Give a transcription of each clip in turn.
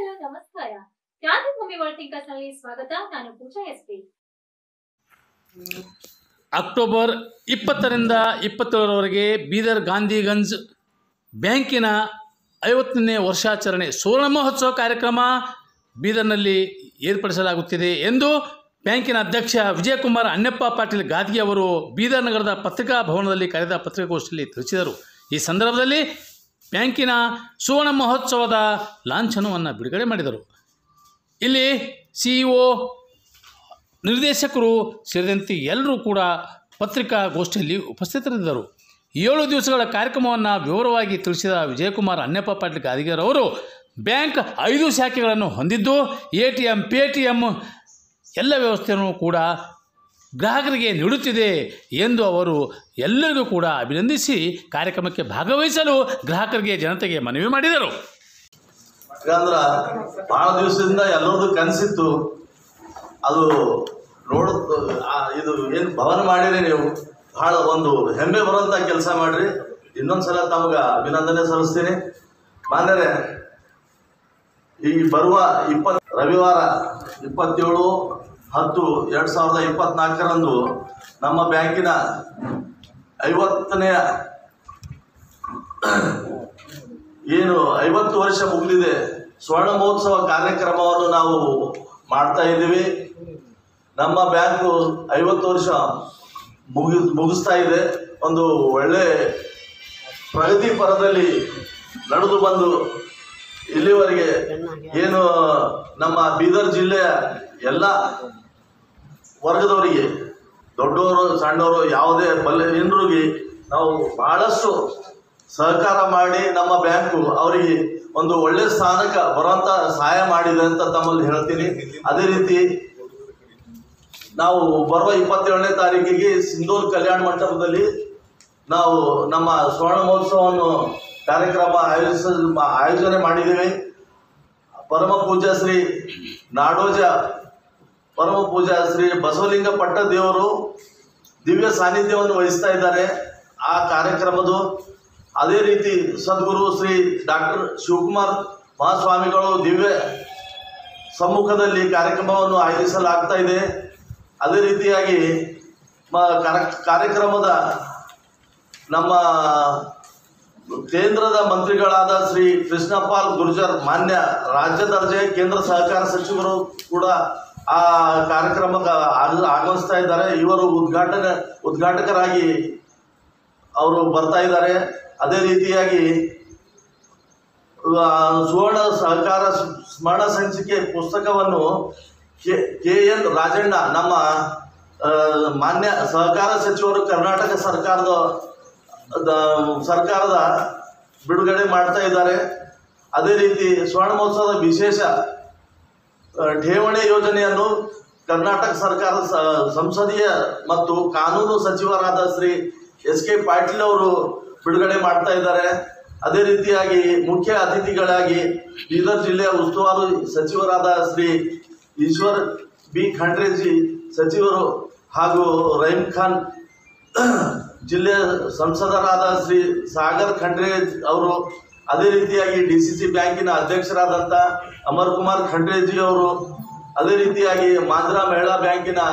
ವೀಕ್ಷಕರ ನಮಸ್ಕಾರ ಕ್ರಾಂತಿಭೂಮಿ world thinkers ನಲ್ಲಿ ಸ್ವಾಗತ ನಾನು ಪೂಜಾ ಎಸ್ ಪಿ ಅಕ್ಟೋಬರ್ ಇಪ್ಪತ್ತರಿಂದ ಇಪ್ಪತ್ತೇಳರವರೆಗೆ ಬೀದರ್ ಗಾಂಧಿಗಂಜ್ ಬ್ಯಾಂಕಿನ ಐವತ್ತನೇ ವರ್ಷಾಚರಣೆ ಸುವರ್ಣ ಮಹೋತ್ಸವ ಕಾರ್ಯಕ್ರಮ ಬೀದರ್ನಲ್ಲಿ ಏರ್ಪಡಿಸಲಾಗುತ್ತಿದೆ ಎಂದು ಬ್ಯಾಂಕಿನ ಅಧ್ಯಕ್ಷ ವಿಜಯಕುಮಾರ್ ಅಣ್ಣಪ್ಪ ಪಾಟೀಲ್ ಗಾದ್ಗಿ ಅವರು ಬೀದರ್ ನಗರದ ಪತ್ರಿಕಾ ಭವನದಲ್ಲಿ ಕರೆದ ಪತ್ರಿಕಾಗೋಷ್ಠಿಯಲ್ಲಿ ತಿಳಿಸಿದರು ಈ ಸಂದರ್ಭದಲ್ಲಿ ಬ್ಯಾಂಕಿನ ಸುವರ್ಣ ಮಹೋತ್ಸವದ ಲಾಂಛನವನ್ನು ಬಿಡುಗಡೆ ಮಾಡಿದರು ಇಲ್ಲಿ ಸಿ ಇ ಒ ನಿರ್ದೇಶಕರು ಸೇರಿದಂತೆ ಎಲ್ಲರೂ ಕೂಡ ಪತ್ರಿಕಾಗೋಷ್ಠಿಯಲ್ಲಿ ಉಪಸ್ಥಿತರಿದ್ದರು ಏಳು ದಿವಸಗಳ ಕಾರ್ಯಕ್ರಮವನ್ನು ವಿವರವಾಗಿ ತಿಳಿಸಿದ ವಿಜಯಕುಮಾರ್ ಅಣ್ಣಪ್ಪ ಪಾಟೀಲ್ ಗಾದಿಗರ್ ಅವರು ಬ್ಯಾಂಕ್ ಐದು ಶಾಖೆಗಳನ್ನು ಹೊಂದಿದ್ದು A T M Paytm ಎಲ್ಲ ವ್ಯವಸ್ಥೆಯನ್ನು ಕೂಡ ಗ್ರಾಹಕರಿಗೆ ನೀಡುತ್ತಿದೆ ಎಂದು ಅವರು ಎಲ್ಲರಿಗೂ ಕೂಡ ಅಭಿನಂದಿಸಿ ಕಾರ್ಯಕ್ರಮಕ್ಕೆ ಭಾಗವಹಿಸಲು ಗ್ರಾಹಕರಿಗೆ ಜನತೆಗೆ ಮನವಿ ಮಾಡಿದರು ಯಾಕಂದ್ರ ಬಹಳ ದಿವಸದಿಂದ ಎಲ್ಲರದು ಕನಸಿತ್ತು ಅದು ನೋಡ ಇದು ಏನು ಭವನ ಮಾಡಿರಿ ನೀವು ಬಹಳ ಒಂದು ಹೆಮ್ಮೆ ಬರುವಂಥ ಕೆಲಸ ಮಾಡ್ರಿ ಇನ್ನೊಂದ್ಸಲ ತಮ್ಗೆ ಅಭಿನಂದನೆ ಸಲ್ಲಿಸ್ತೀನಿ ಮಾನ್ಯರೇ ಈ ಬರುವ ಇಪ್ಪತ್ ರವಿವಾರ ಇಪ್ಪತ್ತೇಳು ಹತ್ತು ಎರಡು ಸಾವಿರದ ಇಪ್ಪತ್ನಾಲ್ಕರಂದು ನಮ್ಮ ಬ್ಯಾಂಕಿನ ಐವತ್ತನೆಯ ಏನು ಐವತ್ತು ವರ್ಷ ಮುಗಿದಿದೆ ಸ್ವರ್ಣ ಮಹೋತ್ಸವ ಕಾರ್ಯಕ್ರಮವನ್ನು ನಾವು ಮಾಡ್ತಾ ಇದ್ದೀವಿ ನಮ್ಮ ಬ್ಯಾಂಕು ಐವತ್ತು ವರ್ಷ ಮುಗಿ ಮುಗಿಸ್ತಾ ಇದೆ ಒಂದು ಒಳ್ಳೆ ಪ್ರಗತಿ ಪರದಲ್ಲಿ ನಡೆದು ಬಂದು ಇಲ್ಲಿವರೆಗೆ ಏನು ನಮ್ಮ ಬೀದರ್ ಜಿಲ್ಲೆಯ ಎಲ್ಲ ವರ್ಗದವರಿಗೆ ದೊಡ್ಡವರು ಸಣ್ಣವರು ಯಾವುದೇ ಬಲ್ಲ ಜನರಿಗೆ ನಾವು ಬಹಳಷ್ಟು ಸಹಕಾರ ಮಾಡಿ ನಮ್ಮ ಬ್ಯಾಂಕು ಅವರಿಗೆ ಒಂದು ಒಳ್ಳೆ ಸ್ಥಾನಕ್ಕೆ ಬರುವಂತ ಸಹಾಯ ಮಾಡಿದೆ ಅಂತ ತಮ್ಮಲ್ಲಿ ಹೇಳ್ತೀನಿ ಅದೇ ರೀತಿ ನಾವು ಬರುವ ಇಪ್ಪತ್ತೇಳನೇ ತಾರೀಕಿಗೆ ಸಿಂಧೂರ್ ಕಲ್ಯಾಣ ಮಂಟಪದಲ್ಲಿ ನಾವು ನಮ್ಮ ಸ್ವರ್ಣ ಮಹೋತ್ಸವವನ್ನು ಕಾರ್ಯಕ್ರಮ ಆಯೋಜಿಸ ಆಯೋಜನೆ ಮಾಡಿದ್ದೀವಿ ಪರಮ ಪೂಜ್ಯ ಶ್ರೀ ನಾಡೋಜ ಪರಮ ಪೂಜ್ಯ ಶ್ರೀ ಬಸವಲಿಂಗ ಪಟ್ಟ ದೇವರು ದಿವ್ಯ ಸಾನ್ನಿಧ್ಯವನ್ನು ವಹಿಸ್ತಾ ಇದ್ದಾರೆ ಆ ಕಾರ್ಯಕ್ರಮದು ಅದೇ ರೀತಿ ಸದ್ಗುರು ಶ್ರೀ ಡಾಕ್ಟರ್ ಶಿವಕುಮಾರ್ ಮಹಾಸ್ವಾಮಿಗಳು ದಿವ್ಯ ಸಮ್ಮುಖದಲ್ಲಿ ಕಾರ್ಯಕ್ರಮವನ್ನು ಆಯೋಜಿಸಲಾಗ್ತಾ ಇದೆ ಅದೇ ರೀತಿಯಾಗಿ ಮ- ಕಾರ್ಯ- ಕಾರ್ಯಕ್ರಮದ ನಮ್ಮ ಕೇಂದ್ರದ ಮಂತ್ರಿಗಳಾದ ಶ್ರೀ ಕೃಷ್ಣಪಾಲ್ ಗುರ್ಜರ್ ಮಾನ್ಯ ರಾಜ್ಯ ದರ್ಜೆಯ ಕೇಂದ್ರ ಸಹಕಾರ ಸಚಿವರು ಕೂಡ ಆ ಕಾರ್ಯಕ್ರಮಕ್ಕೆ ಆಗ- ಆಗಮಿಸ್ತಾ ಇದ್ದಾರೆ ಇವರು ಉದ್ಘಾಟನೆ ಉದ್ಘಾಟಕರಾಗಿ ಅವರು ಬರ್ತಾ ಇದ್ದಾರೆ ಅದೇ ರೀತಿಯಾಗಿ ಆ, ಸುವರ್ಣ ಸಹಕಾರ ಸ್- ಸ್ಮರಣ ಸಂಚಿಕೆ ಪುಸ್ತಕವನ್ನು ಕೆ ಕೆ ಎನ್ ರಾಜಣ್ಣ ನಮ್ಮ ಆ, ಮಾನ್ಯ ಸಹಕಾರ ಸಚಿವರು ಕರ್ನಾಟಕ ಸರ್ಕಾರದ ದ- ಸರ್ಕಾರದ ಬಿಡುಗಡೆ ಮಾಡ್ತಾ ಇದ್ದಾರೆ ಅದೇ ರೀತಿ ಸ್ವರ್ಣ ಮಹೋತ್ಸವದ ವಿಶೇಷ ಆ, ಠೇವಣಿ ಯೋಜನೆಯನ್ನು ಕರ್ನಾಟಕ ಸರ್ಕಾರದ ಸ- ಸಂಸದೀಯ ಮತ್ತು ಕಾನೂನು ಸಚಿವರಾದ ಶ್ರೀ ಎಸ್ ಕೆ ಪಾಟೀಲ್ ಅವರು ಬಿಡುಗಡೆ ಮಾಡ್ತಾ ಇದ್ದಾರೆ ಅದೇ ರೀತಿಯಾಗಿ ಮುಖ್ಯ ಅತಿಥಿಗಳಾಗಿ ಬೀದರ್ ಜಿಲ್ಲೆಯ ಉಸ್ತುವಾರಿ ಸಚಿವರಾದ ಶ್ರೀ ಈಶ್ವರ್ ಬಿ ಖಂಡ್ರೇಜಿ ಸಚಿವರು ಹಾಗೂ ರಹೀಂ ಖಾನ್ ಜಿಲ್ಲೆಯ ಸಂಸದರಾದ ಶ್ರೀ ಸಾಗರ್ ಖಂಡ್ರೆ ಅವರು ಅದೇ ರೀತಿಯಾಗಿ ಡಿ ಸಿ ಸಿ ಬ್ಯಾಂಕಿನ ಅಧ್ಯಕ್ಷರಾದಂಥ ಅಮರ್ ಕುಮಾರ್ ಖಂಡ್ರೇಜಿ ಅವರು ಅದೇ ರೀತಿಯಾಗಿ ಮಾಂದ್ರಾ ಮಹಿಳಾ ಬ್ಯಾಂಕಿನ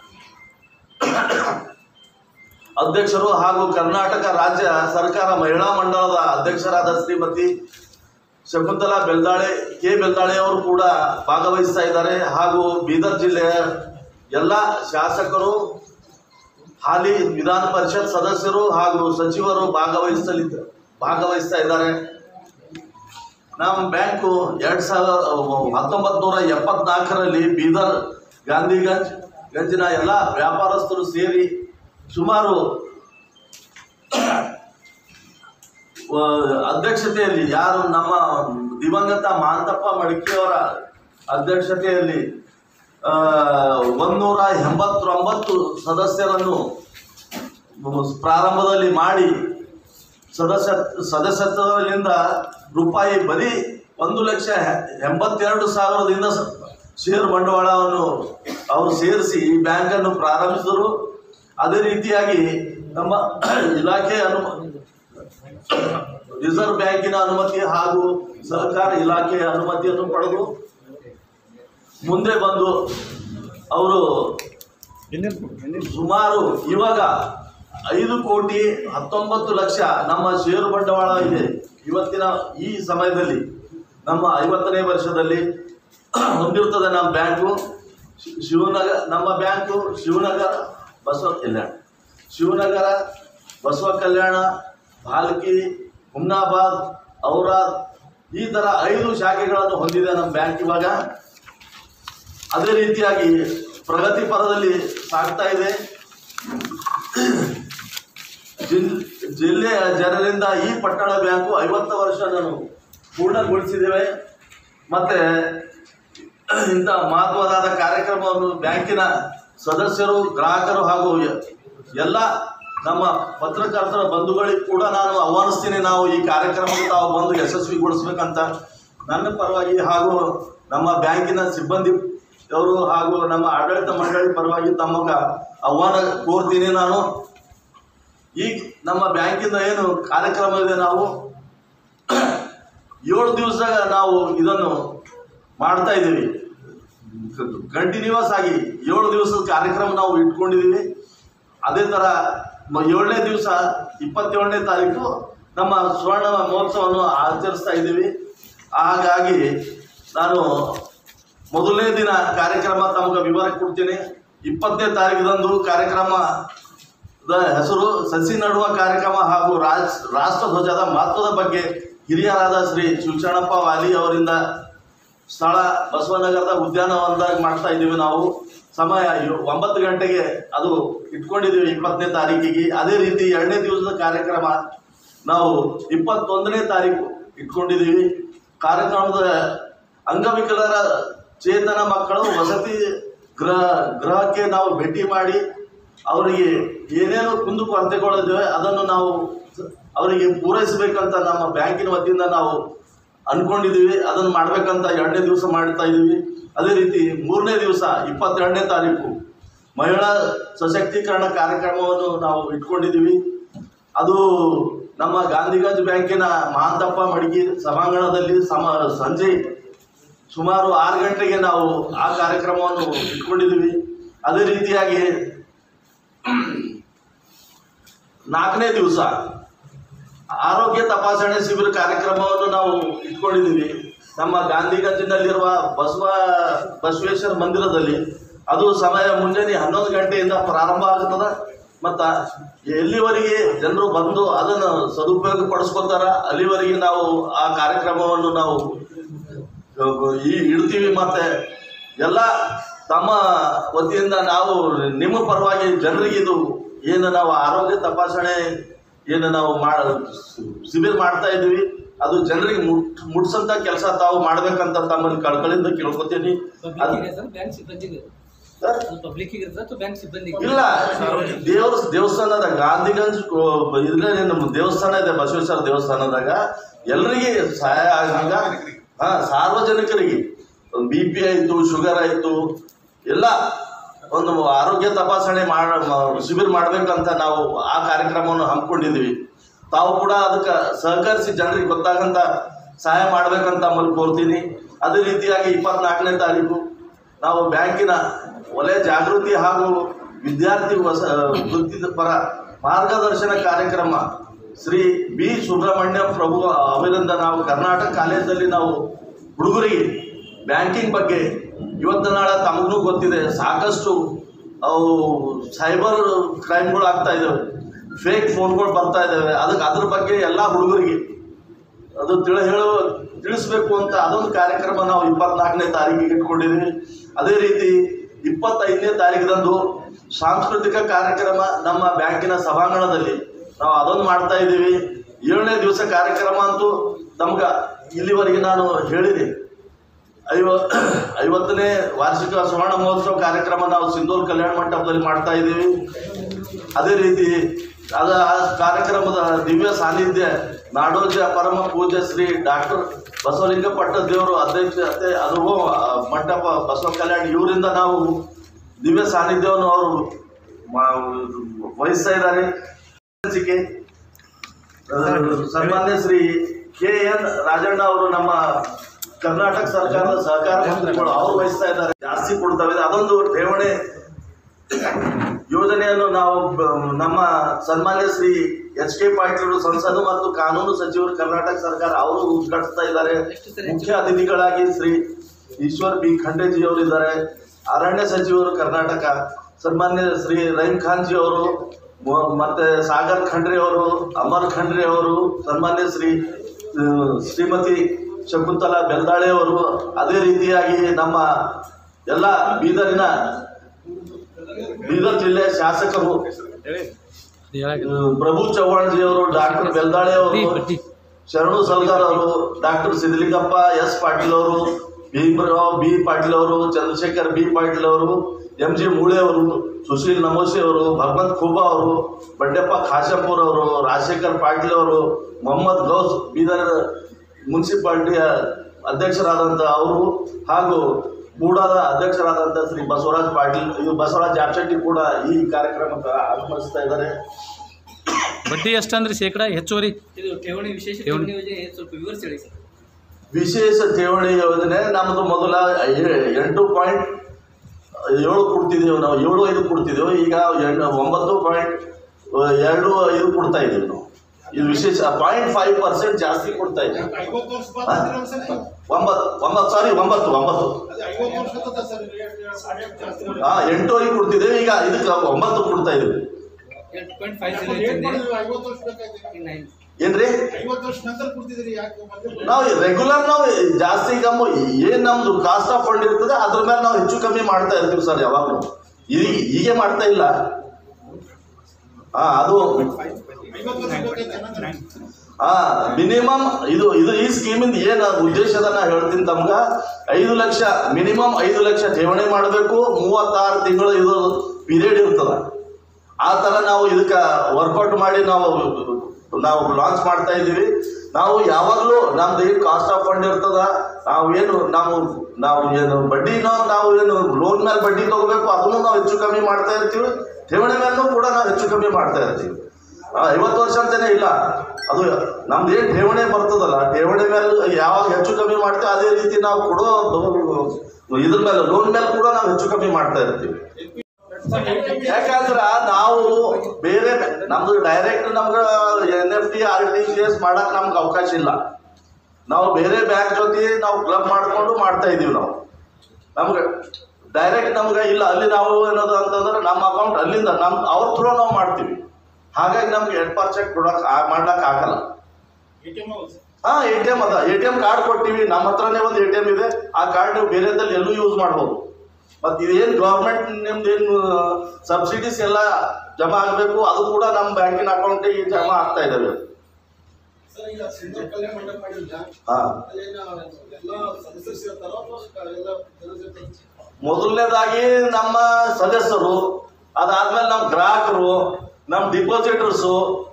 ಅಧ್ಯಕ್ಷರು ಹಾಗೂ ಕರ್ನಾಟಕ ರಾಜ್ಯ ಸರ್ಕಾರ ಮಹಿಳಾ ಮಂಡಳದ ಅಧ್ಯಕ್ಷರಾದ ಶ್ರೀಮತಿ ಶಕುಂತಲಾ ಬೆಲ್ದಾಳೆ ಕೆ ಬೆಲ್ದಾಳೆ ಅವರು ಕೂಡ ಭಾಗವಹಿಸ್ತಾ ಇದ್ದಾರೆ ಹಾಗೂ ಬೀದರ್ ಜಿಲ್ಲೆಯ ಎಲ್ಲ ಶಾಸಕರು ಹಾಲಿ ವಿಧಾನ ಪರಿಷತ್ ಸದಸ್ಯರು ಹಾಗೂ ಸಚಿವರು ಭಾಗವಹಿಸಲಿದ್ದ ಭಾಗವಹಿಸ್ತಾ ಇದ್ದಾರೆ ನಮ್ಮ ಬ್ಯಾಂಕು ಎರಡ್ ಸಾವಿರ ಹತ್ತೊಂಬತ್ತು ನೂರ ಎಪ್ಪತ್ನಾಲ್ಕರಲ್ಲಿ ಬೀದರ್ ಗಾಂಧಿಗಂಜ್ ಗಂಜಿನ ಎಲ್ಲ ವ್ಯಾಪಾರಸ್ಥರು ಸೇರಿ ಸುಮಾರು ಆ, ಅಧ್ಯಕ್ಷತೆಯಲ್ಲಿ ಯಾರು ನಮ್ಮ ದಿವಂಗತ ಮಾಂತಪ್ಪ ಮಡಿಕೆಯವರ ಅಧ್ಯಕ್ಷತೆಯಲ್ಲಿ ಆ, ಒಂದೂರ ಎಂಬತ್ತೊಂಬತ್ತು ಸದಸ್ಯರನ್ನು ಪ್ರಾರಂಭದಲ್ಲಿ ಮಾಡಿ ಸದಸ್ಯ ಸದಸ್ಯತ್ವದಿಂದ ರೂಪಾಯಿ ಬರೀ ಒಂದು ಲಕ್ಷ ಎಂಬತ್ತೆರಡು ಸಾವಿರದಿಂದ ಸ- ಷೇರು ಬಂಡವಾಳವನ್ನು ಅವರು ಸೇರಿಸಿ ಈ ಬ್ಯಾಂಕನ್ನು ಪ್ರಾರಂಭಿಸಿದರು ಅದೇ ರೀತಿಯಾಗಿ ನಮ್ಮ ಇಲಾಖೆ ಅನು ರಿಸರ್ವ್ ಬ್ಯಾಂಕಿನ ಅನುಮತಿ ಹಾಗೂ ಸಹಕಾರ ಇಲಾಖೆಯ ಅನುಮತಿಯನ್ನು ಪಡೆದು ಮುಂದೆ ಬಂದು ಅವರು ಸುಮಾರು ಇವಾಗ ಐದು ಕೋಟಿ ಹತ್ತೊಂಬತ್ತು ಲಕ್ಷ ನಮ್ಮ ಷೇರು ಬಂಡವಾಳ ಇದೆ ಇವತ್ತಿನ ಈ ಸಮಯದಲ್ಲಿ ನಮ್ಮ ಐವತ್ತನೇ ವರ್ಷದಲ್ಲಿ ಹೊಂದಿರ್ತದೆ ನಮ್ಮ ಬ್ಯಾಂಕು ಶಿ- ಶಿವನಗರ ನಮ್ಮ bank Shivanagar Basavakalyan Shivanagar Basavakalyan Bhalki Humnabad Aurad ಈ ಥರ ಐದು ಶಾಖೆಗಳನ್ನು ಹೊಂದಿದೆ ನಮ್ಮ ಬ್ಯಾಂಕ್ ಇವಾಗ ಅದೇ ರೀತಿಯಾಗಿ ಪ್ರಗತಿ ಪರದಲ್ಲಿ ಸಾಗ್ತಾ ಇದೆ ಜಿಲ್ ಜಿಲ್ಲೆಯ ಜನರಿಂದ ಈ ಪಟ್ಟಣ ಬ್ಯಾಂಕು ಐವತ್ತು ವರ್ಷ ನಾನು ಪೂರ್ಣಗೊಳಿಸಿದ್ದೇವೆ ಮತ್ತೆ ಇಂಥ ಮಹತ್ವದಾದ ಕಾರ್ಯಕ್ರಮವನ್ನು ಬ್ಯಾಂಕಿನ ಸದಸ್ಯರು ಗ್ರಾಹಕರು ಹಾಗೂ ಎ- ಎಲ್ಲ ನಮ್ಮ ಪತ್ರಕರ್ತರ ಬಂಧುಗಳಿಗೆ ಕೂಡ ನಾನು ಆಹ್ವಾನಿಸ್ತೀನಿ ನಾವು ಈ ಕಾರ್ಯಕ್ರಮಕ್ಕೆ ತಾವು ಬಂದು ಯಶಸ್ವಿಗೊಳಿಸ್ಬೇಕಂತ ನನ್ನ ಪರವಾಗಿ ಹಾಗೂ ನಮ್ಮ ಬ್ಯಾಂಕಿನ ಸಿಬ್ಬಂದಿ ಅವರು ಹಾಗೂ ನಮ್ಮ ಆಡಳಿತ ಮಂಡಳಿ ಪರವಾಗಿ ತಮ್ಮಗ ಆಹ್ವಾನ ಕೋರ್ತೀನಿ ನಾನು ಈಗ ನಮ್ಮ ಬ್ಯಾಂಕಿಂದ ಏನು ಕಾರ್ಯಕ್ರಮ ಇದೆ ನಾವು ಏಳು ದಿವಸದಾಗ ನಾವು ಇದನ್ನು ಮಾಡ್ತಾ ಇದ್ದೀವಿ ಕಂಟಿನ್ಯೂಸ್ ಆಗಿ ಏಳು ದಿವಸದ ಕಾರ್ಯಕ್ರಮ ನಾವು ಇಟ್ಕೊಂಡಿದ್ದೀವಿ ಅದೇ ಥರ ಮ- ಏಳನೇ ದಿವಸ ಇಪ್ಪತ್ತೇಳನೇ ತಾರೀಕು ನಮ್ಮ ಸುವರ್ಣ ಮಹೋತ್ಸವವನ್ನು ಆಚರಿಸ್ತಾ ಇದ್ದೀವಿ ಹಾಗಾಗಿ ನಾನು ಮೊದಲನೇ ದಿನ ಕಾರ್ಯಕ್ರಮ ತಮಗೆ ವಿವರ ಕೊಡ್ತೀನಿ ಇಪ್ಪತ್ತನೇ ತಾರೀಕಿದಂದು ಕಾರ್ಯಕ್ರಮ ದ ಹೆಸರು ಸಸಿ ನಡುವ ಕಾರ್ಯಕ್ರಮ ಹಾಗೂ ರಾಜ್ ರಾಷ್ಟ್ರಧ್ವಜದ ಮಹತ್ವದ ಬಗ್ಗೆ ಹಿರಿಯರಾದ ಶ್ರೀ ಶಿವಶರಣಪ್ಪ ವಾಲಿ ಅವರಿಂದ ಸ್ಥಳ ಬಸವನಗರದ ಉದ್ಯಾನವನದಾಗ ಮಾಡ್ತಾ ಇದ್ದೀವಿ ನಾವು ಸಮಯ ಯೋ- ಒಂಬತ್ತು ಗಂಟೆಗೆ ಅದು ಇಟ್ಕೊಂಡಿದ್ದೀವಿ ಇಪ್ಪತ್ತನೇ ತಾರೀಕಿಗೆ ಅದೇ ರೀತಿ ಎರಡನೇ ದಿವಸದ ಕಾರ್ಯಕ್ರಮ ನಾವು ಇಪ್ಪತ್ತೊಂದನೇ ತಾರೀಕು ಇಟ್ಕೊಂಡಿದ್ದೀವಿ ಕಾರ್ಯಕ್ರಮದ ಅಂಗವಿಕಲರ ಚೇತನ ಮಕ್ಕಳು ವಸತಿ ಗೃಹ ಗೃಹಕ್ಕೆ ನಾವು ಭೇಟಿ ಮಾಡಿ ಅವರಿಗೆ ಏನೇನು ಕುಂದು ಕೊರತೆಗಳಿವೆ ಅದನ್ನು ನಾವು ಅವರಿಗೆ ಪೂರೈಸಬೇಕಂತ ನಮ್ಮ ಬ್ಯಾಂಕಿನ ವತಿಯಿಂದ ನಾವು ಅನ್ಕೊಂಡಿದ್ದೀವಿ ಅದನ್ನು ಮಾಡ್ಬೇಕಂತ ಎರಡನೇ ದಿವಸ ಮಾಡ್ತಾ ಇದ್ದೀವಿ ಅದೇ ರೀತಿ ಮೂರನೇ ದಿವಸ ಇಪ್ಪತ್ತೆರಡನೇ ತಾರೀಕು ಮಹಿಳಾ ಸಶಕ್ತೀಕರಣ ಕಾರ್ಯಕ್ರಮವನ್ನು ನಾವು ಇಟ್ಕೊಂಡಿದ್ದೀವಿ ಅದು ನಮ್ಮ ಗಾಂಧಿಗಂಜ್ ಬ್ಯಾಂಕಿನ ಮಹಾಂತಪ್ಪ ಮಡಿಗಿ ಸಭಾಂಗಣದಲ್ಲಿ ಸಮ ಸಂಜೆ ಸುಮಾರು ಆರು ಗಂಟೆಗೆ ನಾವು ಆ ಕಾರ್ಯಕ್ರಮವನ್ನು ಇಟ್ಕೊಂಡಿದ್ದೀವಿ ಅದೇ ರೀತಿಯಾಗಿ ನಾಲ್ಕನೇ ದಿವಸ ಆರೋಗ್ಯ ತಪಾಸಣೆ ಶಿಬಿರ ಕಾರ್ಯಕ್ರಮವನ್ನು ನಾವು ಇಟ್ಕೊಂಡಿದ್ದೀವಿ ನಮ್ಮ ಗಾಂಧಿಗಂಜಿನಲ್ಲಿರುವ ಬಸವ ಬಸವೇಶ್ವರ ಮಂದಿರದಲ್ಲಿ ಅದು ಸಮಯ ಮುಂಜಾನೆ ಹನ್ನೊಂದು ಗಂಟೆಯಿಂದ ಪ್ರಾರಂಭ ಆಗ್ತದೆ ಮತ್ತು ಎಲ್ಲಿವರೆಗೆ ಜನರು ಬಂದು ಅದನ್ನು ಸದುಪಯೋಗ ಪಡಿಸ್ಕೊತಾರ ಅಲ್ಲಿವರೆಗೆ ನಾವು ಆ ಕಾರ್ಯಕ್ರಮವನ್ನು ನಾವು ಈ ಇಡ್ತೀವಿ ಮತ್ತೆ ಎಲ್ಲ ತಮ್ಮ ವತಿಯಿಂದ ನಾವು ನಿಮ್ಮ ಪರವಾಗಿ ಜನರಿಗೆ ಇದು ಏನು ನಾವು ಆರೋಗ್ಯ ತಪಾಸಣೆ ಏನು ನಾವು ಮಾಡ ಶಿಬಿರ ಮಾಡ್ತಾ ಇದ್ದೀವಿ ಅದು ಜನರಿಗೆ ಮುಟ್ ಮುಟ್ಸಂತ ಕೆಲಸ ತಾವು ಮಾಡ್ಬೇಕಂತ ತಮ್ಮಲ್ಲಿ ಕಳ್ಕಳಿಂದ ಕೇಳ್ಕೊತೀನಿ ಅದು ಪಬ್ಲಿಕ್ಕಿಗೆ ಸರ್ ಬ್ಯಾಂಕ್ ಸಿಬ್ಬಂದಿಗೆ ಸರ್, ಅದು ಪಬ್ಲಿಕ್ಕಿಗೆ ಇರ್ತದೆ ಅಥವಾ ಬ್ಯಾಂಕ್ ಸಿಬ್ಬಂದಿಗೆ ಇಲ್ಲ ದೇವ್ರ ದೇವಸ್ಥಾನದ ಗಾಂಧಿಗಂಜ್ ಕೋ- ಇದ್ರೆ ನಮ್ಮ ದೇವಸ್ಥಾನ ಇದೆ ಬಸವೇಶ್ವರ ದೇವಸ್ಥಾನದಾಗ ಎಲ್ಲರಿಗೆ ಸಹಾಯ ಆಗಂಗ ಹಾ ಸಾರ್ವಜನಿಕರಿಗೆ ಬಿ ಪಿ ಆಯಿತು ಶುಗರ್ ಆಯಿತು ಎಲ್ಲ ಒಂದು ಆರೋಗ್ಯ ತಪಾಸಣೆ ಮಾಡ ಮ- ಶಿಬಿರ ಮಾಡ್ಬೇಕಂತ ನಾವು ಆ ಕಾರ್ಯಕ್ರಮವನ್ನು ಹಮ್ಮಿಕೊಂಡಿದ್ದೀವಿ ತಾವು ಕೂಡ ಅದಕ್ಕೆ ಸಹಕರಿಸಿ ಜನರಿಗೆ ಗೊತ್ತಾಗಂತ ಸಹಾಯ ಮಾಡ್ಬೇಕಂತ ತಮ್ಮಲ್ಲಿ ಕೋರ್ತೀನಿ ಅದೇ ರೀತಿಯಾಗಿ ಇಪ್ಪತ್ನಾಲ್ಕನೇ ತಾರೀಕು ನಾವು ಬ್ಯಾಂಕಿನ ವಲಯ ಜಾಗೃತಿ ಹಾಗೂ ವಿದ್ಯಾರ್ಥಿ ಹೊಸ ವೃತ್ತಿಪರ ಮಾರ್ಗದರ್ಶನ ಕಾರ್ಯಕ್ರಮ ಶ್ರೀ ಬಿ ಸುಬ್ರಹ್ಮಣ್ಯ ಪ್ರಭು ಅವರಿಂದ ನಾವು ಕರ್ನಾಟಕ ಕಾಲೇಜಲ್ಲಿ ನಾವು ಹುಡುಗರಿಗೆ ಬ್ಯಾಂಕಿಂಗ್ ಬಗ್ಗೆ ಇವತ್ತು ನಾಳೆ ತಮಗೂ ಗೊತ್ತಿದೆ ಸಾಕಷ್ಟು ಅವು ಸೈಬರ್ ಕ್ರೈಮ್ಗಳು ಆಗ್ತಾ ಇದ್ದಾವೆ ಫೇಕ್ ಫೋನ್ಗಳು ಬರ್ತಾ ಇದ್ದಾವೆ ಅದಕ್ಕೆ ಅದ್ರ ಬಗ್ಗೆ ಎಲ್ಲ ಹುಡುಗರಿಗೆ ಅದು ತಿಳ ಹೇಳು ತಿಳಿಸ್ಬೇಕು ಅಂತ ಅದೊಂದು ಕಾರ್ಯಕ್ರಮ ನಾವು ಇಪ್ಪತ್ನಾಲ್ಕನೇ ತಾರೀಕಿಗೆ ಇಟ್ಕೊಂಡಿದ್ದೀವಿ ಅದೇ ರೀತಿ ಇಪ್ಪತ್ತೈದನೇ ತಾರೀಕಿದಂದು ಸಾಂಸ್ಕೃತಿಕ ಕಾರ್ಯಕ್ರಮ ನಮ್ಮ ಬ್ಯಾಂಕಿನ ಸಭಾಂಗಣದಲ್ಲಿ ನಾವು ಅದೊಂದು ಮಾಡ್ತಾ ಇದ್ದೀವಿ ಏಳನೇ ದಿವಸ ಕಾರ್ಯಕ್ರಮ ಅಂತೂ ನಮ್ಗೆ ಇಲ್ಲಿವರೆಗೆ ನಾನು ಹೇಳಿದೆ ಐವ ಐವತ್ತನೇ ವಾರ್ಷಿಕ ಸುವರ್ಣ ಮಹೋತ್ಸವ ಕಾರ್ಯಕ್ರಮ ನಾವು ಸಿಂಧೂರ್ ಕಲ್ಯಾಣ ಮಂಟಪದಲ್ಲಿ ಮಾಡ್ತಾ ಇದ್ದೀವಿ ಅದೇ ರೀತಿ ಅದ ಆ ಕಾರ್ಯಕ್ರಮದ ದಿವ್ಯ ಸಾನ್ನಿಧ್ಯ ನಾಡೋಜ ಪರಮ ಪೂಜ್ಯ ಶ್ರೀ ಡಾಕ್ಟರ್ ಬಸವಲಿಂಗ ಪಟ್ಟ ದೇವರು ಅಧ್ಯಕ್ಷತೆ ಅದು ಆ, ಮಂಟಪ ಬಸವ ಕಲ್ಯಾಣ ಇವರಿಂದ ನಾವು ದಿವ್ಯ ಸಾನ್ನಿಧ್ಯವನ್ನು ಅವರು ಮಾ- ವಹಿಸ್ತಾ ಇದ್ದಾರೆ ಅನಿಸಿಕೆ ಸನ್ಮಾನ್ಯ ಶ್ರೀ ಕೆ ಎನ್ ರಾಜಣ್ಣ ಅವರು ನಮ್ಮ ಕರ್ನಾಟಕ ಸರ್ಕಾರದ ಸಹಕಾರ ಮಂತ್ರಿಗಳು ಅವರು ವಹಿಸ್ತಾ ಇದ್ದಾರೆ ಜಾಸ್ತಿ ಕೊಡ್ತವೆ ಅದೊಂದು ಠೇವಣಿ ಯೋಜನೆಯನ್ನು ನಾವು ಬ- ನಮ್ಮ ಸನ್ಮಾನ್ಯ ಶ್ರೀ ಎಚ್ ಕೆ ಪಾಟೀಲ್ ಸಂಸದರು ಮತ್ತು ಕಾನೂನು ಸಚಿವರು ಕರ್ನಾಟಕ ಸರ್ಕಾರ ಅವರು ಉದ್ಘಾಟಿಸ್ತಾ ಇದ್ದಾರೆ ಮುಖ್ಯ ಅತಿಥಿಗಳಾಗಿ ಶ್ರೀ ಈಶ್ವರ್ ಬಿ ಖಂಡೇಜಿ ಅವರು ಇದ್ದಾರೆ ಅರಣ್ಯ ಸಚಿವರು ಕರ್ನಾಟಕ ಸನ್ಮಾನ್ಯ ಶ್ರೀ ರಹೀಂ ಖಾನ್ ಜಿ ಅವರು ಮ- ಮತ್ತೆ ಸಾಗರ್ ಖಂಡ್ರೆ ಅವರು ಅಮರ್ ಖಂಡ್ರೆ ಅವರು ಸನ್ಮಾನ್ಯ ಶ್ರೀ ಆ, ಶ್ರೀಮತಿ ಶಕುಂತಲಾ ಬೆಲ್ದಾಳೆ ಅವರು ಅದೇ ರೀತಿಯಾಗಿ ನಮ್ಮ ಎಲ್ಲ ಬೀದರಿನ ಬೀದರ್ ಜಿಲ್ಲೆಯ ಶಾಸಕರು ಆ, ಪ್ರಭು ಚವ್ಹಾಣ್ ಜಿ ಅವರು ಡಾಕ್ಟರ್ ಬೆಲ್ದಾಳೆ ಅವರು ಶರಣು ಸಲ್ಗಾರ್ ಅವರು ಡಾಕ್ಟರ್ ಸಿದ್ಲಿಂಗಪ್ಪ ಎಸ್ ಪಾಟೀಲ್ ಅವರು ಭೀಮರಾವ್ ಬಿ ಪಾಟೀಲ್ ಅವರು ಚಂದ್ರಶೇಖರ್ ಬಿ ಪಾಟೀಲ್ ಅವರು ಎಂ ಜಿ ಮೂಳೆ ಅವರು ಸುಶೀಲ್ ನಮೋಶಿ ಅವರು ಭಗವಂತ್ ಖೂಬಾ ಅವರು ಬಂಡೆಪ್ಪ ಖಾಶಂಪುರ್ ಅವರು ರಾಜಶೇಖರ್ ಪಾಟೀಲ್ ಅವರು ಮೊಹಮ್ಮದ್ ಗೌಸ್ ಬೀದರ್ ಮುನ್ಸಿಪಾಲ್ಟಿಯ ಅಧ್ಯಕ್ಷರಾದಂಥ ಅವರು ಹಾಗೂ ಮೂಡಾದ ಅಧ್ಯಕ್ಷರಾದಂಥ ಶ್ರೀ ಬಸವರಾಜ್ ಪಾಟೀಲ್ ಇವರು ಬಸವರಾಜ್ ಜಾಪ್ಶೆಟ್ಟಿ ಕೂಡ ಈ ಕಾರ್ಯಕ್ರಮಕ್ಕೆ ಆಗಮಿಸ್ತಾ ಇದ್ದಾರೆ ಬಡ್ಡಿ ಎಷ್ಟಂದ್ರಿ ಶೇಕಡ ಹೆಚ್ಚುವರಿ ಇದು ಠೇವಣಿ ವಿಶೇಷ ಠೇವಣಿ. ಠೇವಣಿ ಯೋಜನೆ ಸ್ವಲ್ಪ ವಿವರಿಸಿ ಹೇಳಿ ಸರ್ ವಿಶೇಷ ಠೇವಣಿ ಯೋಜನೆ ನಮ್ಮದು ಮೊದಲ ಎ- ಎಂಟು ಪಾಯಿಂಟ್ ಏಳು ಕೊಡ್ತಿದ್ದೇವೆ ನಾವು ಏಳು ಐದು ಕೊಡ್ತಿದ್ದೇವೆ ಈಗ ಎಂಟು ಒಂಬತ್ತು ಪಾಯಿಂಟ್ ಎರಡು ಐದು ಕೊಡ್ತಾ ಇದ್ದೀವಿ ನಾವು ಇದು ವಿಶೇಷ ಪಾಯಿಂಟ್ ಫೈವ್ ಪರ್ಸೆಂಟ್ ಜಾಸ್ತಿ ಕೊಡ್ತಾ ಇದ್ದೀವಿ ಐವತ್ತು ವರ್ಷ ಬಾದ್ ಸರ್ ಒಂಬತ್ತು ಒಂಬತ್ತು ಸಾರಿ ಒಂಬತ್ತು ಒಂಬತ್ತು ಅದೇ ಐವತ್ತು ವರ್ಷ ತನಕ ಸರ್ ಜಾಸ್ತಿ ಮಾಡಿ. ಹಾ ಎಂಟುವರೆಗೆ ಕೊಡ್ತಿದ್ದೇವೆ ಈಗ ಇದಕ್ಕೆ ಒಂಬತ್ತು ಕೊಡ್ತಾ ಇದ್ದೀವಿ ಎಂಟು ಪಾಯಿಂಟ್ ಫೈವ್ ಯಾಕೆ ಜೀರೋ ಲೇಟ್ ಮಾಡಿದ್ರಿ? ಐವತ್ತು ವರ್ಷ ಬೇಕಾಯ್ತು ನೈನ್ ಏನ್ರಿ ಐವತ್ತು ವರ್ಷ ನಂತರ ಕೊಡ್ತಿದ್ದೀರಿ ಯಾಕೆ ಮೊದಲು ನಾವು ರೆಗ್ಯುಲರ್ ನಾವು ಜಾಸ್ತಿ ಕಮ್ಮಿ ಏನ್ ನಮ್ದು ಕಾಸ್ಟ್ ಆಫ್ ಫಂಡ್ ಇರ್ತದೆ ಅದ್ರ ಮೇಲೆ ನಾವು ಹೆಚ್ಚು ಕಮ್ಮಿ ಮಾಡ್ತಾ ಇರ್ತೀವಿ ಸರ್ ಯಾವಾಗಲೂ ಈಗ ಹೀಗೆ ಮಾಡ್ತಾ ಇಲ್ಲ ಹಾ ಅದು ಐವತ್ತು ವರ್ಷ ಬೇಕಾಯ್ತು ಅನ್ನೋದು. ಹಾ ಮಿನಿಮಮ್ ಇದು ಇದು ಈ ಸ್ಕೀಮಿಂದ ಏನ್ ಉದ್ದೇಶದ ನಾ ಹೇಳ್ತೀನಿ ತಮ್ಗ ಐದು ಲಕ್ಷ ಮಿನಿಮಮ್ ಐದು ಲಕ್ಷ ಠೇವಣಿ ಮಾಡಬೇಕು ಮೂವತ್ತಾರು ತಿಂಗಳು ಇದು ಪೀರಿಯಡ್ ಇರ್ತದ ಆ ಥರ ನಾವು ಇದಕ್ಕೆ ವರ್ಕೌಟ್ ಮಾಡಿ ನಾವು ನಾವು ಲಾಂಚ್ ಮಾಡ್ತಾ ಇದ್ದೀವಿ ನಾವು ಯಾವಾಗಲೂ ನಮ್ದು ಏನು ಕಾಸ್ಟ್ ಆಫ್ ಫಂಡ್ ಇರ್ತದ ನಾವು ಏನು ನಾವು ನಾವು ಏನು ಬಡ್ಡಿನೋ ನಾವು ಏನು ಲೋನ್ ಮೇಲೆ ಬಡ್ಡಿ ತಗೋಬೇಕು ಅದನ್ನು ನಾವು ಹೆಚ್ಚು ಕಮ್ಮಿ ಮಾಡ್ತಾ ಇರ್ತೀವಿ ಠೇವಣಿ ಮೇಲೂ ಕೂಡ ನಾವು ಹೆಚ್ಚು ಕಮ್ಮಿ ಮಾಡ್ತಾ ಇರ್ತೀವಿ ಆ, ಐವತ್ತು ವರ್ಷ ಅಂತಾನೆ ಇಲ್ಲ ಅದು ನಮ್ದು ಏನು ಠೇವಣಿ ಬರ್ತದಲ್ಲ ಠೇವಣಿ ಮೇಲೆ ಯಾವಾಗ ಹೆಚ್ಚು ಕಮ್ಮಿ ಮಾಡ್ತೀವಿ ಅದೇ ರೀತಿ ನಾವು ಕೊಡೋ ಇದ್ರ ಮೇಲೆ ಲೋನ್ ಮೇಲೆ ಕೂಡ ನಾವು ಹೆಚ್ಚು ಕಮ್ಮಿ ಮಾಡ್ತಾ ಇರ್ತೀವಿ ಯಾಕಂದ್ರ ನಾವು ಬೇರೆ ನಮ್ದು ಡೈರೆಕ್ಟ್ ನಮ್ಗೆ N F T R T C S ಮಾಡಕ್ ನಮ್ಗೆ ಅವಕಾಶ ಇಲ್ಲ ನಾವು ಬೇರೆ ಬ್ಯಾಂಕ್ ಜೊತೆ ನಾವು ಕ್ಲಬ್ ಮಾಡ್ಕೊಂಡು ಮಾಡ್ತಾ ಇದೀವಿ ನಾವು ನಮ್ಗೆ ಡೈರೆಕ್ಟ್ ನಮ್ಗೆ ಇಲ್ಲ ಅಲ್ಲಿ ನಾವು ಏನದು ಅಂತಂದ್ರೆ ನಮ್ಮ ಅಕೌಂಟ್ ಅಲ್ಲಿಂದ ನಮ್ ಅವ್ರ ಥ್ರೂ ನಾವು ಮಾಡ್ತೀವಿ ಹಾಗಾಗಿ ನಮ್ಗೆ ಎರಡು ಪರ್ಸೆಂಟ್ ಕೊಡಕ್ ಆ- ಮಾಡ್ಲಕ್ ಆಗಲ್ಲ ATM ಹೌದು ಸರ್. ಹಾ ಎ ಟಿ ಎಮ್ ಅದ ಎ ಟಿ ಎಮ್ ಕಾರ್ಡ್ ಕೊಟ್ಟಿವಿ ನಮ್ಮ ಹತ್ರನೇ ಒಂದು ಎ ಟಿ ಎಮ್ ಇದೆ ಆ ಕಾರ್ಡ್ ನೀವು ಬೇರೆದಲ್ಲಿ ಎಲ್ಲೂ ಯೂಸ್ ಮಾಡ್ಬೋದು ಮತ್ತು ಇದೇನು ಗೌರ್ಮೆಂಟ್ ನಿಮ್ದು ಏನು ಸಬ್ಸಿಡೀಸ್ ಎಲ್ಲ ಜಮಾ ಆಗಬೇಕು ಅದು ಕೂಡ ನಮ್ಮ ಬ್ಯಾಂಕಿನ ಅಕೌಂಟಿಗೆ ಜಮಾ ಆಗ್ತಾ ಇದ್ದಾವೆ ಸರ್ ಈಗ ಸೆಂಟ್ರಲ್ ಕಲ್ಯಾಣ ಮಂಟಪ ಮಾಡಿಲ್ಲ ಹಾ ಅಲ್ಲೇನ ಎಲ್ಲ ಸದಸ್ಯರು ಸೇರ್ತಾರೋ ಅಥವಾ ಎಲ್ಲ ಜನರು ಸೇರ್ತಾರೋ? ಮೊದಲನೇದಾಗಿ ನಮ್ಮ ಸದಸ್ಯರು ಅದಾದ್ಮೇಲೆ ನಮ್ಮ ಗ್ರಾಹಕರು ನಮ್ಮ ಡಿಪಾಸಿಟರ್ಸು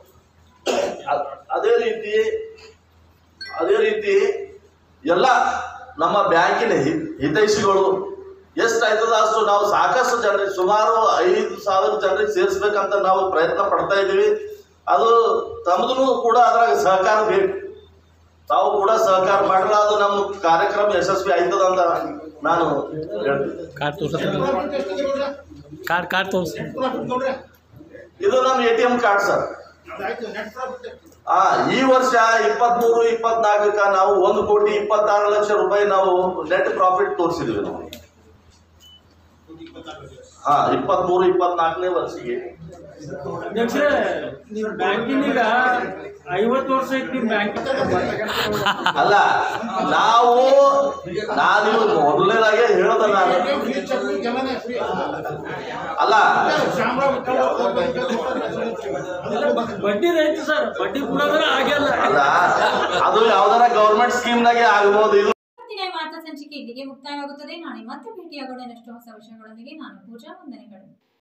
ಅದೇ ರೀತಿ ಅದೇ ರೀತಿ ಎಲ್ಲ ನಮ್ಮ ಬ್ಯಾಂಕಿನ ಹಿ- ಹಿತೈಷಿಗಳು ಎಷ್ಟಾಯ್ತದ ಅಷ್ಟು ನಾವು ಸಾಕಷ್ಟು ಜನರಿಗೆ ಸುಮಾರು ಐದು ಸಾವಿರ ಜನರಿಗೆ ಸೇರಿಸ್ಬೇಕಂತ ನಾವು ಪ್ರಯತ್ನ ಪಡ್ತಾ ಇದ್ದೀವಿ ಅದು ತಮ್ಮದು ಕೂಡ ಅದ್ರಾಗ ಸಹಕಾರ ಬೇಕು ತಾವು ಕೂಡ ಸಹಕಾರ ಮಾಡಿದ್ರೆ ಅದು ನಮ್ಮ ಕಾರ್ಯಕ್ರಮ ಯಶಸ್ವಿ ಆಯ್ತದ ಅಂತ ನಾನು ಹೇಳ್ತೀನಿ ಕಾರ್ಡ್ ತೋರ್ಸ Net profit ಎಷ್ಟಿದೆ ನೋಡ್ರಿ? ಕಾರ್ಡ್ ಕಾರ್ಡ್ ತೋರ್ಸಿ Net profit ನೋಡ್ರಿ. ಇದು ನಮ್ಮ A T M card sir ಅದಾಯ್ತು net profit ಎಷ್ಟು? ಆ ಈ ವರ್ಷ ಇಪ್ಪತ್ಮೂರು ಇಪ್ಪತ್ನಾಲ್ಕಕ್ಕ ನಾವು ಒಂದು ಕೋಟಿ ಇಪ್ಪತ್ತಾರು ಲಕ್ಷ ರೂಪಾಯಿ ನಾವು ನೆಟ್ ಪ್ರಾಫಿಟ್ ತೋರಿಸಿದ್ವಿ ನಾವು ಹಾ ಇಪ್ಪತ್ಮೂರು ಇಪ್ಪತ್ನಾಲ್ಕನೇ ವರ್ಷಕ್ಕೆ ಅಧ್ಯಕ್ಷರೇ ನೀವು ಬ್ಯಾಂಕಿನೀಗ ಐವತ್ತು ವರ್ಷ ಐತಿ ನಿಮ್ಮ ಬ್ಯಾಂಕ್ ಅಲ್ಲ ನಾವು ನಾನು ಮೊದಲನೇದಾಗೆ ಹೇಳ್ದೆ ನಾನು ATM free check book ಎಲ್ಲನೇ free. ಅಲ್ಲ ಶಾಮರಾವ್ ಅದೆಲ್ಲ ಬಡ್ಡಿ ರೈತ ಸರ್ ಬಡ್ಡಿ ಕೊಡೋದ್ರ ಆಗ್ಯಲ್ಲ ಅಲ್ಲ ಅದು ಯಾವ್ದಾರ ಗೌರ್ಮೆಂಟ್ ಸ್ಕೀಮ್ನಾಗೆ ಆಗ್ಬೋದು ಇದು ಇವತ್ತಿನ ವಾರ್ತಾ ಸಂಚಿಕೆ ಇಲ್ಲಿಗೆ ಮುಕ್ತಾಯವಾಗುತ್ತದೆ ನಾಳೆ ಮತ್ತೆ ಭೇಟಿಯಾಗೋಣ ಇನ್ನಷ್ಟು ಹೊಸ ವಿಷಯಗಳೊಂದಿಗೆ ನಾನು ಪೂಜಾ ವಂದನೆಗಳು